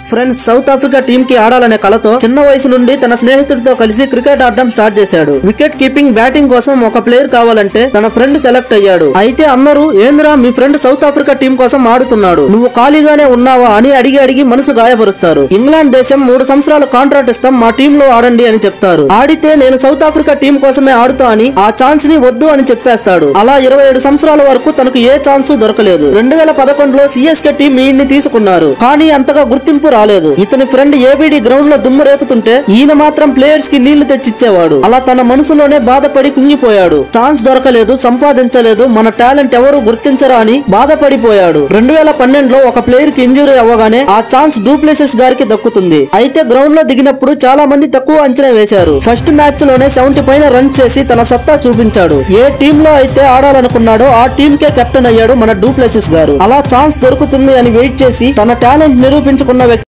friends south Africa team కి ఆడాలనే కలతో చిన్న వయసు నుండి తన స్నేహితుడితో కలిసి క్రికెట్ ఆడడం స్టార్ట్ చేశాడు వికెట్ కీపింగ్ బ్యాటింగ్ కోసం ఒక ప్లేయర్ కావాలంటే తన ఫ్రెండ్ సెలెక్ట్ అయ్యాడు అయితే అందరూ ఏంద్రా మీ ఫ్రెండ్ సౌత్ ఆఫ్రికా టీం కోసం ఆడుతున్నాడు నువ్వు ఖాళీగానే ఉన్నావా అని అడిగి అడిగి మనసు గాయపరుస్తారు ఇంగ్లాండ్ దేశం మూడు సంవత్సరాల కాంట్రాక్ట్ ఇస్తాం మా టీం లో ఆడండి అని చెప్తారు ఆడితే నేను సౌత్ ఆఫ్రికా టీం కోసమే ఆడుతా అని ఆ ఛాన్స్ ని వద్దు అని చెప్పేస్తాడు అలా ఇరవై ఏడు సంవత్సరాల వరకు తనకు ఏ ఛాన్స్ దొరకలేదు రెండు వేల పదకొండులో సిఎస్కే టీం ఈయన్ని తీసుకున్నారు కానీ అంతగా గుర్తింపు రాలేదు ఇతని ఫ్రెండ్ ఏబిడి గ్రౌండ్ లో దుమ్ము రేపుతుంటే ఈయన మాత్రం ప్లేయర్స్ కి నీళ్లు తెచ్చిచ్చేవాడు అలా తన మనసులోనే బాధపడి కుంగిపోయాడు ఛాన్స్ దొరకలేదు సంపాదించలేదు మన టాలెంట్ ఎవరు గుర్తించరా అని బాధపడిపోయాడు రెండు వేల పన్నెండులో ఒక ప్లేయర్ కి ఇంజురీ అవ్వగానే ఆ ఛాన్స్ డూప్లెసిస్ గారికి దక్కుతుంది అయితే గ్రౌండ్ లో దిగినప్పుడు చాలా మంది తక్కువ అంచనా వేశారు ఫస్ట్ మ్యాచ్ లోనే సెవెంటీ పైన రన్స్ చేసి తన సత్తా చూపించాడు ఏ టీమ్ లో అయితే ఆడాలనుకున్నాడో ఆ టీమ్ కే కెప్టెన్ అయ్యాడు మన డూప్లెసిస్ గారు అలా ఛాన్స్ దొరుకుతుంది అని వెయిట్ చేసి తన టాలెంట్ నిరూపించుకున్న వ్యక్తి